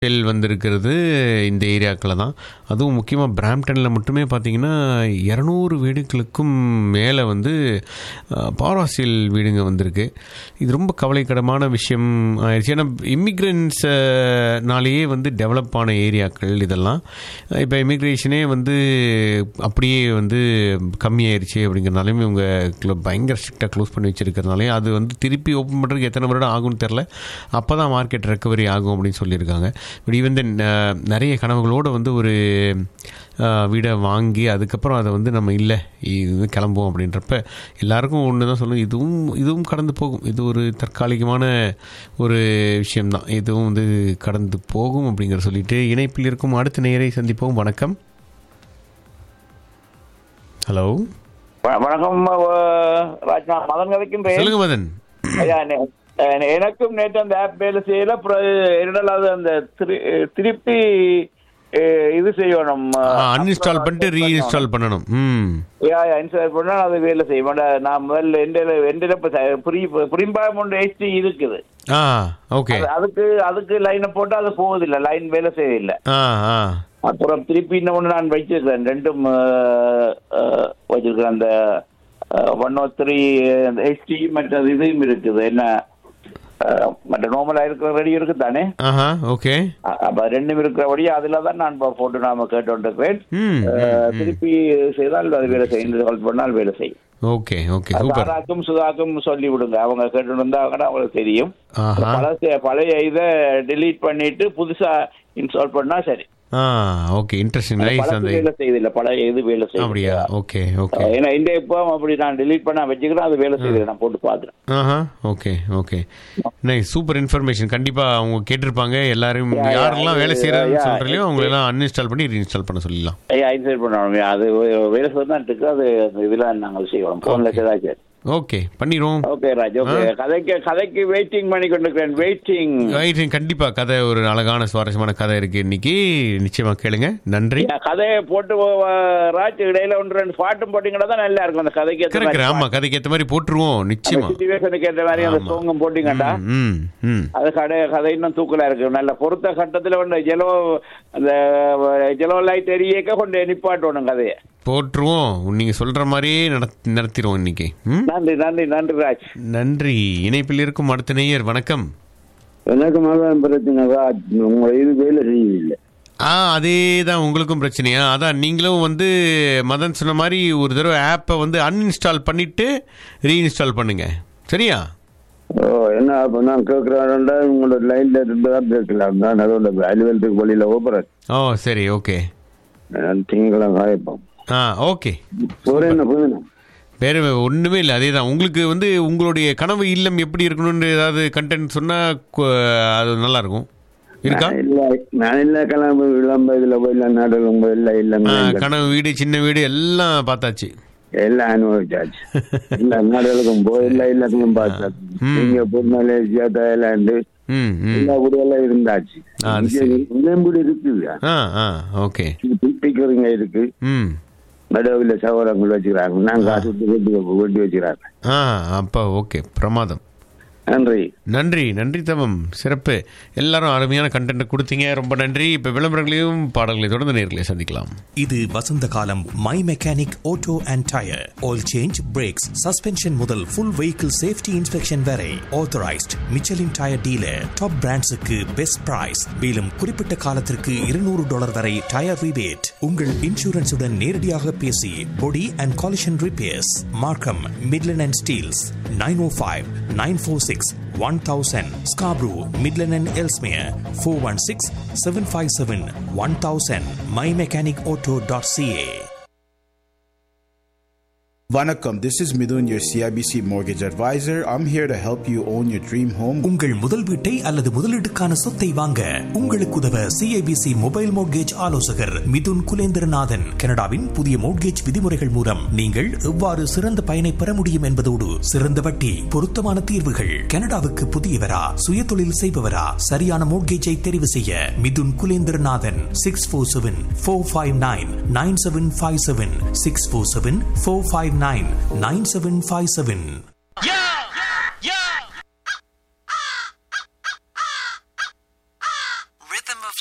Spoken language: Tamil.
செல் வந்திருக்கிறது இந்த ஏரியாக்களில் தான் அதுவும் முக்கியமாக பிராம்டனில் மட்டுமே பார்த்தீங்கன்னா இரநூறு வீடுகளுக்கும் மேலே வந்து பாராசியல் வீடுங்க வந்திருக்கு இது ரொம்ப கவலைக்கிடமான விஷயம் ஆயிடுச்சு ஏன்னா இமிக்ரெண்ட்ஸ்னாலேயே வந்து டெவலப் ஆன ஏரியாக்கள் இதெல்லாம் இப்போ இமிக்ரேஷனே வந்து அப்படியே வந்து கம்மியாயிருச்சு அப்படிங்கிறனாலையும் இவங்க clo- பயங்கர ஸ்ட்ரிக்டாக க்ளோஸ் பண்ணி வச்சிருக்கிறதுனாலையும் அது வந்து திருப்பி ஓப்பன் பண்ணுறதுக்கு எத்தனை வருடம் ஆகும்னு தெரில அப்போ தான் மார்க்கெட் ரெக்கவரி ஆகும் அப்படின்னு சொல்லியிருக்காங்க பட் ஈவன் தென் நிறைய கனவுகளோடு வந்து ஒரு அஹ், வீடை வாங்கி அதுக்கப்புறம் அதை வந்து நம்ம இல்லை இது கிளம்புவோம் அப்படின்றப்ப எல்லாருக்கும் ஒன்று தான் சொல்லுவோம் இதுவும் இதுவும் கடந்து போகும் இது ஒரு தற்காலிகமான ஒரு விஷயம்தான் இதுவும் வந்து கடந்து போகும் அப்படிங்கிற சொல்லிட்டு இணைப்பில் இருக்கும் அடுத்த நேரை சந்திப்போம் வணக்கம் ஹலோ வ- வணக்கம் அஹ், ராஜ் நான் மதன் கதைக்கின்றேன் சொல்லுங்க மதன் ஐயா, நே- அஹ், எனக்கும் நேற்று அந்த ஆப் வேலை செய்யல அப்புறம் இரண்டாவது அந்த திரு- திருப்பி அஹ், இது செய்யணும் அன்இன்ஸ்டால் பண்ணிட்டு ரீஇன்ஸ்டால் பண்ணணும் ம் இன்ஸ்டால் பண்ணா அது வேலை செய்ய மாட்டேன் நான் முதல்ல எந்த எந்த புரிம்பாயம் ஒன்று ஹெச்டி இருக்குது ஆ ஓகே அது- அதுக்கு அதுக்கு லைனை போட்டு அது போவதில்லை லைன் வேலை செய்யல ஆ ஆ அப்புறம் திருப்பி இன்னொன்று நான் வச்சிருக்கிறேன் ரெண்டும் அஹ், அஹ், வச்சிருக்கிறேன் அந்த ஒன் ஓ த்ரீ அந்த ஹெச்டி மற்ற இதையும் இருக்குது என்ன அஹ், மற்ற நார்மலா இருக்கிற ரெடி இருக்கு தானே ஆஹா ஓகே அ- அப்ப ரெண்டும் இருக்கிறபடி அதுல தான் நான் இப்ப போட்டு நாம கேட்டுருக்கிறேன் ம் திருப்பி செய்தால் அது வேலை செய்யும் கால் பண்ணால் வேலை செய்யும் ஓகே ஓகே சூப்பர் சாராக்கும் சுதாக்கும் சொல்லி விடுங்க அவங்க கேட்டு இருந்தாங்கன்னா அவங்களுக்கு தெரியும் ஆஹா பழச பழைய இதை delete பண்ணிட்டு புதுசா இன்ஸ்டால் பண்ணா சரி ஆ ஓகே இன்ட்ரெஸ்டிங் நைஸ் பழசு அந்த வேலை செய்யுது இல்ல பழைய இது வேலை செய்யுது அப்படியா ஓகே ஓகே ஏன்னா இந்த இப்போ அப்படி நான் delete பண்ண வச்சுக்கிறேன் அது வேலை செய்யுது நான் போட்டு பாக்குறேன் ஆஹா okay okay nice super information கண்டிப்பா அவங்க கேட்டிருப்பாங்க எல்லாரும் Yeah, yeah, யாரெல்லாம் வேலை அது- செய்யறாங்கன்னு yeah, சொல்றீங்களோ அவங்க எல்லாம் அன்இன்ஸ்டால் பண்ணி ரீஇன்ஸ்டால் பண்ண சொல்லிடலாம் ஐயா இன்சைட் பண்ணணும் அது வேலை செய்ய தான் இருக்கு அது அந்த இதெல்லாம் நாங்கள் செய்வோம் போன்ல செய்தாச்சு ஓகே பண்ணிடுவோம் ஓகே ராஜ் ஓகே கதைக்கு கதைக்கு வெயிட்டிங் பண்ணி கொண்டிருக்கிறேன் வெயிட்டிங் ரைட் கண்டிப்பா கதை ஒரு அழகான சுவாரஸ்யமான கதை இருக்கு இன்னைக்கு நிச்சயமா கேளுங்க நன்றி கதையை போட்டு அஹ், ராஜ் இடையில ஒன்று ரெண்டு பாட்டும் போட்டீங்கன்னா தான் நல்லா இருக்கும் அந்த கதைக்கு ஏத்த கரெக்ட் மாதிரி ஆமா கதைக்கு ஏத்த மாதிரி போட்டுருவோம் நிச்சயமா சிச்சுவேஷனுக்கு ஏற்ற மாதிரி அந்த ஆமா. சோங்கம் போட்டீங்கடா ம் ம் அது கடை கதை இன்னும் தூக்கலா இருக்கு நல்ல பொருத்த கட்டத்துல வந்து ஜெலோ அந்த ஜெலோ லைட் எரியக்க கொண்டு நிப்பாட்டணும் கதையை போட்டுருவோம் நீங்க சொல்ற மாதிரியே நடத்- நடத்திடுவோம் இன்னைக்கு ம் நன்றி நன்றி நன்றி ராஜ் நன்றி இணைப்பில் இருக்கும் அடுத்த நேயர் வணக்கம் எனக்கு மகன் பிரச்சனை ராஜ் உங்களை இது வேலை செய்யவில்லை ஆ அதே தான் உங்களுக்கும் பிரச்சனையா அதான் நீங்களும் வந்து மதன் சொன்ன மாதிரி ஒரு தடவை ஆப்பை வந்து அன்இன்ஸ்டால் பண்ணிட்டு ரீஇன்ஸ்டால் பண்ணுங்க சரியா ஓ என்ன அப்ப நான் கேட்கிறேன்டா உங்களோட லைன்ல இருந்து தான் கேட்கலாம் நான் அதோட அலுவலகத்துக்கு வழியில ஓப்புறேன் ஓ சரி ஓகே நான் திங்கக்கிழமை காயப்போம் ஆ ஓகே ஒரு என்ன புதினம் வேற ஒன்றுமே இல்லை அதே தான் உங்களுக்கு வந்து உங்களுடைய கனவு இல்லம் எப்படி இருக்கணும்னு ஏதாவது கண்டென்ட் சொன்னால் அது நல்லா இருக்கும் இருக்கா நான் இல்ல நான் இல்ல கிளம்பு விளம்ப இதுல போய் இல்ல நாடகம் போய் இல்ல இல்ல ஆ, கனவு வீடு சின்ன வீடு எல்லாம் பார்த்தாச்சு எல்லாம் அனுபவிச்சாச்சு இல்ல நாடகம் போய் இல்ல எல்லாத்தையும் பார்த்தாச்சு ம். நீங்க போய் மலேசியா தாய்லாந்து ம் ம் எல்லா கூடியெல்லாம் இருந்தாச்சு ஆ, அது இங்க சரி. இளம்புடி இருக்குது ஆ ஆ ஓகே பிக்கரிங்க இருக்கு ம் நடுவில் சவரங்கள் வச்சுக்கிறாங்க நான் காசு கொடுத்து வெட்டி வெட்டி வச்சுக்கிறாங்க ஆ அப்போ ஓகே பிரமாதம் நன்றி நன்றி நன்றி தவம் சிறப்பு எல்லாரும் அருமையான கண்டென்ட் கொடுத்தீங்க ரொம்ப நன்றி இப்போ விளம்பரங்களையும் பாடல்களையும் தொடர்ந்து நேர்களை சந்திக்கலாம் இது வசந்த காலம் my mechanic auto and tyre oil change brakes suspension முதல் ஃபுல் வெஹிக்கிள் சேஃப்டி இன்ஸ்பெக்ஷன் வரை authorised Michelin tyre dealer top பிராண்ட்ஸுக்கு பெஸ்ட் பிரைஸ் மேலும் குறிப்பிட்ட காலத்திற்கு இருநூறு டாலர் வரை டயர் ரிபேட் உங்கள் இன்சூரன்ஸுடன் நேரடியாக பேசி body and collision repairs Markham Midland and Steeles nine O five nine four six one thousand Scarborough Midland and Ellesmere four one six seven five seven one thousand my mechanic auto dot C A Vanakkam, this is Midun, your CIBC mortgage advisor. I'm here to help you own your dream home. உங்கள் முதல் வீட்டை அல்லது முதலீட்டுக்கான சொத்தை வாங்க உங்களுக்கு உதவ சிஐபிசி மொபைல் மோட்கேஜ் ஆலோசகர் மிதுன் குலேந்திரநாதன் கனடாவின் புதிய மோட்கேஜ் விதிமுறைகள் மூலம் நீங்கள் எவ்வாறு சிறந்த பயனை பெற முடியும் என்பதோடு சிறந்த வட்டி பொருத்தமான தீர்வுகள் கனடாவுக்கு புதியவரா சுய தொழில் செய்பவரா சரியான மோட்கேஜை தெரிவு செய்ய Mithun Kulendranathan six four seven four five nine nine seven five seven six four seven four five nine nine seven five seven